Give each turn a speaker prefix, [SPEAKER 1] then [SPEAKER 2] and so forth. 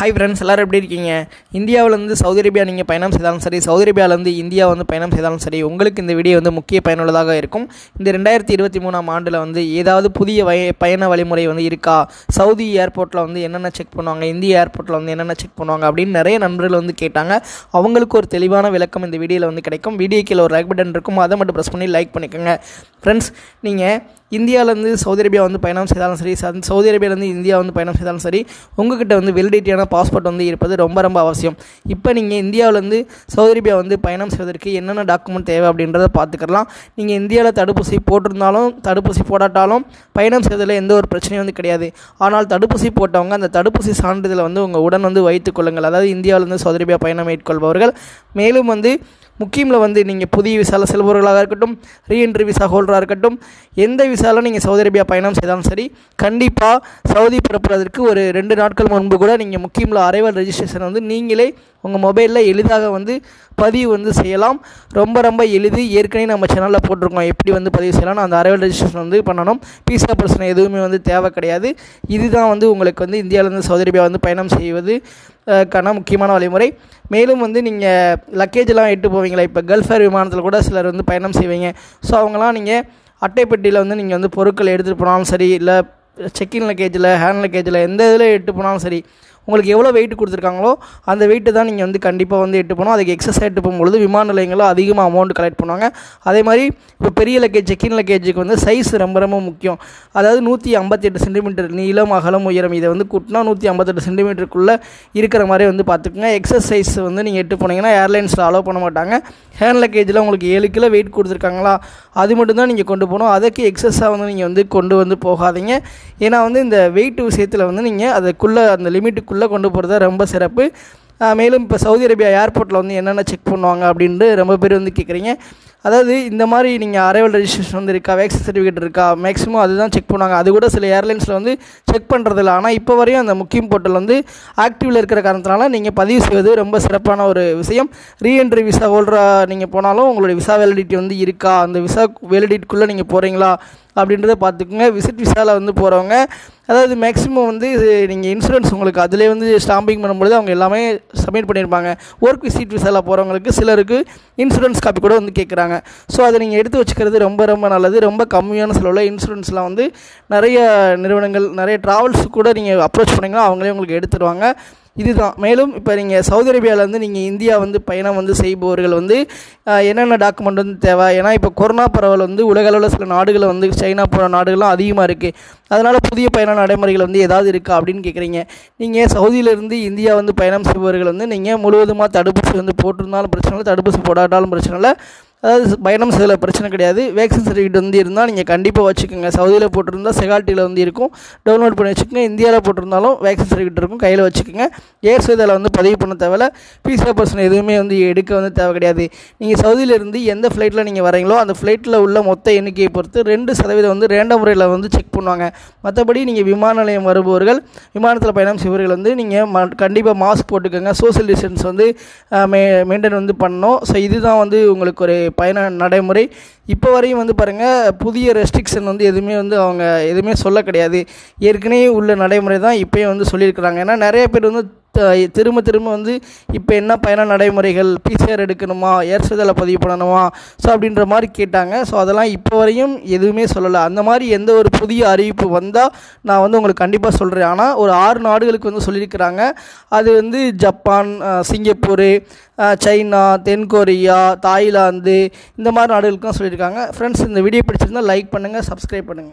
[SPEAKER 1] hi friends எல்லோரும் எப்படி இருக்கீங்க இந்தியாவிலேருந்து சவுதி அரேபியா நீங்கள் பயணம் செய்தாலும் சரி சவுதி அரேபியாவிலேருந்து இந்தியா வந்து பயணம் செய்தாலும் சரி உங்களுக்கு இந்த வீடியோ வந்து முக்கிய பயனுள்ளதாக இருக்கும் இந்த ரெண்டாயிரத்தி இருபத்தி மூணாம் ஆண்டில் வந்து ஏதாவது புதிய வய பயண வழிமுறை வந்து இருக்கா சவுதி ஏர்போர்ட்டில் வந்து என்னென்ன செக் பண்ணுவாங்க இந்திய ஏர்போர்ட்டில் வந்து என்னென்ன செக் பண்ணுவாங்க அப்படின்னு நிறைய நண்பர்கள் வந்து கேட்டாங்க அவங்களுக்கு ஒரு தெளிவான விளக்கம் இந்த வீடியோவில் வந்து கிடைக்கும் வீடியோ கீழே ஒரு லைக் பட்டன் இருக்கும் அதை மட்டும் ப்ரெஸ் பண்ணி லைக் பண்ணிக்கோங்க ஃப்ரெண்ட்ஸ் நீங்கள் இந்தியாவிலேருந்து சவுதி அரேபியா வந்து பயணம் செய்தாலும் சரி ச- சவுதி அரேபியாவிலேருந்து இந்தியா வந்து பயணம் செய்தாலும் சரி உங்ககிட்ட வந்து வெலிடிட்டியான பாஸ்போர்ட் வந்து இருப்பது ரொம்ப ரொம்ப அவசியம் இப்போ நீங்கள் இந்தியாவிலேருந்து சவுதி அரேபியா வந்து பயணம் செய்வதற்கு என்னென்ன டாக்குமெண்ட் தேவை அப்படின்றத பார்த்துக்கலாம் நீங்கள் இந்தியாவில் தடுப்பூசி போட்டிருந்தாலும் தடுப்பூசி போடாட்டாலும் பயணம் செய்வதில் எந்த ஒரு பிரச்சனையும் வந்து கிடையாது ஆனால் தடுப்பூசி போட்டவங்க அந்த தடுப்பூசி சான்றிதழை வந்து உங்கள் உடன் வந்து வைத்துக் கொள்ளுங்கள் அதாவது இந்தியாவிலேருந்து சவுதி அரேபியா பயணம் மேற்கொள்பவர்கள் மேலும் வந்து முக்கியமில் வந்து நீங்கள் புதிய விசாவில் செல்பவர்களாக இருக்கட்டும் ரீஎன்ட்ரி விசா ஹோல்டராக இருக்கட்டும் எந்த விசாவில் நீங்கள் சவுதி அரேபியா பயணம் செய்தாலும் சரி கண்டிப்பாக சவுதி பிறப்புறதற்கு ஒரு ரெண்டு நாட்கள் முன்பு கூட நீங்கள் முக்கியமில் அரைவல் ரெஜிஸ்ட்ரேஷன் வந்து நீங்களே உங்கள் மொபைலில் எளிதாக வந்து பதிவு வந்து செய்யலாம் ரொம்ப ரொம்ப எளிது ஏற்கனவே நம்ம சேனலில் போட்டிருக்கோம் எப்படி வந்து பதிவு செய்யலாம் அந்த அரைவல் ரெஜிஸ்ட்ரேஷன் வந்து பண்ணணும் பீஸா பிரச்சனை எதுவுமே வந்து தேவை கிடையாது இதுதான் வந்து உங்களுக்கு வந்து இந்தியாவிலேருந்து சவுதி அரேபியா வந்து பயணம் செய்வது அஹ், க்கான முக்கியமான வழிமுறை மேலும் வந்து நீங்கள் லக்கேஜெலாம் எட்டு போவீங்களா இப்போ கல்ஃப் ஏர் விமானத்தில் கூட சிலர் வந்து பயணம் செய்வீங்க ஸோ அவங்களாம் நீங்கள் அட்டைப்பெட்டியில் வந்து நீங்கள் வந்து பொருட்கள் எடுத்துகிட்டு போனாலும் சரி இல்லை செக்கின் லக்கேஜில் ஹேண்ட் லக்கேஜில் எந்த இதில் எட்டு போனாலும் சரி உங்களுக்கு எவ்வளோ வெயிட் கொடுத்துருக்காங்களோ அந்த வெயிட்டு தான் நீங்கள் வந்து கண்டிப்பாக வந்து எட்டு போகணும் அதுக்கு எக்ஸஸ் எட்டு போகும்பொழுது விமான நிலையங்களும் அதிகமாக அமௌண்ட் கலெக்ட் பண்ணுவாங்க அதே மாதிரி இப்போ பெரிய லக்கேஜ் செக்கின் லக்கேஜுக்கு வந்து சைஸ் ரொம்ப ரொம்ப முக்கியம் அதாவது நூற்றி ஐம்பத்தெட்டு சென்டிமீட்டர் நீளம் அகலம் உயரம் இதை வந்து கூட்டினா நூற்றி ஐம்பத்தெட்டு சென்டிமீட்டருக்குள்ளே இருக்கிற மாதிரி வந்து பார்த்துக்குங்க எக்ஸஸ் சைஸ் வந்து நீங்கள் எட்டு போனீங்கன்னா ஏர்லைன்ஸில் அலோவ் பண்ண மாட்டாங்க ஹேண்ட் லக்கேஜில் உங்களுக்கு ஏழு கிலோ வெயிட் கொடுத்துருக்காங்களா அது மட்டும் தான் நீங்கள் கொண்டு போகணும் அதுக்கு எக்ஸஸாக வந்து நீங்கள் வந்து கொண்டு வந்து போகாதீங்க ஏன்னா வந்து இந்த வெயிட் விஷயத்தில் வந்து நீங்கள் அதுக்குள்ளே அந்த லிமிட்டுக்குள்ளே கொண்டு போகிறது ரொம்ப சிறப்பு ஆஹ் மேலும் இப்போ சவுதி அரேபியா ஏர்போர்ட்டில் வந்து என்னென்ன செக் பண்ணுவாங்க அப்படின்ட்டு ரொம்ப பேர் வந்து கேட்குறீங்க அதாவது இந்த மாதிரி நீங்கள் அரைவல் ரெஜிஸ்ட்ரேஷன் வந்து இருக்கா வேக்சின் சர்டிஃபிகேட் இருக்கா மேக்ஸிமம் அதுதான் செக் பண்ணுவாங்க அது கூட சில ஏர்லைன்ஸில் வந்து செக் பண்ணுறதில்ல ஆனால் இப்போ வரையும் அந்த முக்கியம் போர்ட்டல் வந்து ஆக்டிவில் இருக்கிற காரணத்தினால நீங்கள் பதிவு செய்வது ரொம்ப சிறப்பான ஒரு விஷயம் ரீஎன்ட்ரி விசா ஹோல்டராக நீங்கள் போனாலும் உங்களுடைய விசா வேலிடிட்டி வந்து இருக்கா அந்த விசா வேலிடிட்டிக்குள்ளே நீங்கள் போகிறீங்களா அப்படின்றத பார்த்துக்குங்க விசிட் விசாவில் வந்து போகிறவங்க அதாவது மேக்ஸிமம் வந்து நீங்கள் இன்சூரன்ஸ் உங்களுக்கு அதிலே வந்து ஸ்டாம்பிங் பண்ணும்பொழுது அவங்க எல்லாமே சப்மிட் பண்ணியிருப்பாங்க ஒர்க் விசிட் விசாவில் போகிறவங்களுக்கு சிலருக்கு இன்சூரன்ஸ் காப்பி கூட வந்து கேட்குறாங்க ஸோ அதை நீங்கள் எடுத்து வச்சுக்கிறது ரொம்ப ரொம்ப நல்லது ரொம்ப கம்மியான செலவில் இன்சூரன்ஸ்லாம் வந்து நிறைய நிறுவனங்கள் நிறைய ட்ராவல்ஸ் கூட நீங்கள் அப்ரோச் பண்ணிங்கன்னா அவங்களே உங்களுக்கு எடுத்துருவாங்க இதுதான் மேலும் இப்போ நீங்கள் சவுதி அரேபியாவிலேருந்து நீங்கள் இந்தியா வந்து பயணம் வந்து செய்பவர்கள் வந்து ஆஹ், என்னென்ன டாக்குமெண்ட் வந்து தேவை ஏன்னா இப்போ கொரோனா பரவல் வந்து உலக அளவில் சில நாடுகளில் வந்து சைனா போன்ற நாடுகள்லாம் அதிகமாக இருக்குது அதனால் புதிய பயண நடைமுறைகள் வந்து ஏதாவது இருக்கா அப்படின்னு கேட்குறீங்க நீங்கள் சவுதியிலேருந்து இந்தியா வந்து பயணம் செய்பவர்கள் வந்து நீங்கள் முழுவதுமாக தடுப்பூசி வந்து போட்டிருந்தாலும் பிரச்சனை இல்லை தடுப்பூசி போடாட்டாலும் பிரச்சனை இல்லை அதாவது பயணம் செய்யல பிரச்சனை கிடையாது வேக்சின் சர்டிஃபிகேட் வந்து இருந்தால் நீங்கள் கண்டிப்பாக வச்சுக்கோங்க சவுதியில் போட்டிருந்தா செகால்ட்டியில் வந்து இருக்கும் டவுன்லோட் பண்ணி வச்சுக்கோங்க இந்தியாவில் போட்டிருந்தாலும் வேக்சின் சர்டிஃபிகேட் இருக்கும் கையில் வச்சுக்கோங்க ஏர் சேதாவில் வந்து பதிவு பண்ண தேவையில்ல பிசிஆர் பர்சன் எதுவுமே வந்து எடுக்க வந்து தேவை கிடையாது நீங்கள் சவுதியிலேருந்து எந்த ஃப்ளைட்டில் நீங்கள் வரீங்களோ அந்த ஃப்ளைட்டில் உள்ள மொத்த எண்ணிக்கையை பொறுத்து ரெண்டு சதவீதம் வந்து ரேண்டம் முறையில் வந்து செக் பண்ணுவாங்க மற்றபடி நீங்கள் விமான நிலையம் வருபவர்கள் விமானத்தில் பயணம் செய்பவர்கள் வந்து நீங்கள் ம கண்டிப்பாக மாஸ்க் போட்டுக்கோங்க சோஷியல் டிஸ்டன்ஸ் வந்து மெ மெயின்டைன் வந்து பண்ணணும் ஸோ இதுதான் வந்து உங்களுக்கு ஒரு பயண நடைமுறை இப்போ வரையும் வந்து பாருங்கள் புதிய ரெஸ்ட்ரிக்ஷன் வந்து எதுவுமே வந்து அவங்க எதுவுமே சொல்ல கிடையாது ஏற்கனவே உள்ள நடைமுறை தான் இப்போயும் வந்து சொல்லியிருக்கிறாங்க ஏன்னா நிறைய பேர் வந்து த- திரும்ப திரும்ப வந்து இப்போ என்ன பயண நடைமுறைகள் பிசிஆர் எடுக்கணுமா ஏர் சேதலை பதிவு பண்ணணுமா ஸோ அப்படின்ற மாதிரி கேட்டாங்க ஸோ அதெல்லாம் இப்போ வரையும் எதுவுமே சொல்லலை அந்த மாதிரி எந்த ஒரு புதிய அறிவிப்பு வந்தால் நான் வந்து உங்களுக்கு கண்டிப்பாக சொல்கிறேன் ஆனால் ஒரு ஆறு நாடுகளுக்கு வந்து சொல்லியிருக்கிறாங்க அது வந்து ஜப்பான் அஹ், சிங்கப்பூர் அஹ், சைனா தென்கொரியா தாய்லாந்து இந்த மாதிரி நாடுகளுக்கும் சொல்லியிருக்காங்க ஃப்ரெண்ட்ஸ் இந்த வீடியோ பிடிச்சிருந்தா லைக் பண்ணுங்கள் சப்ஸ்கிரைப் பண்ணுங்கள்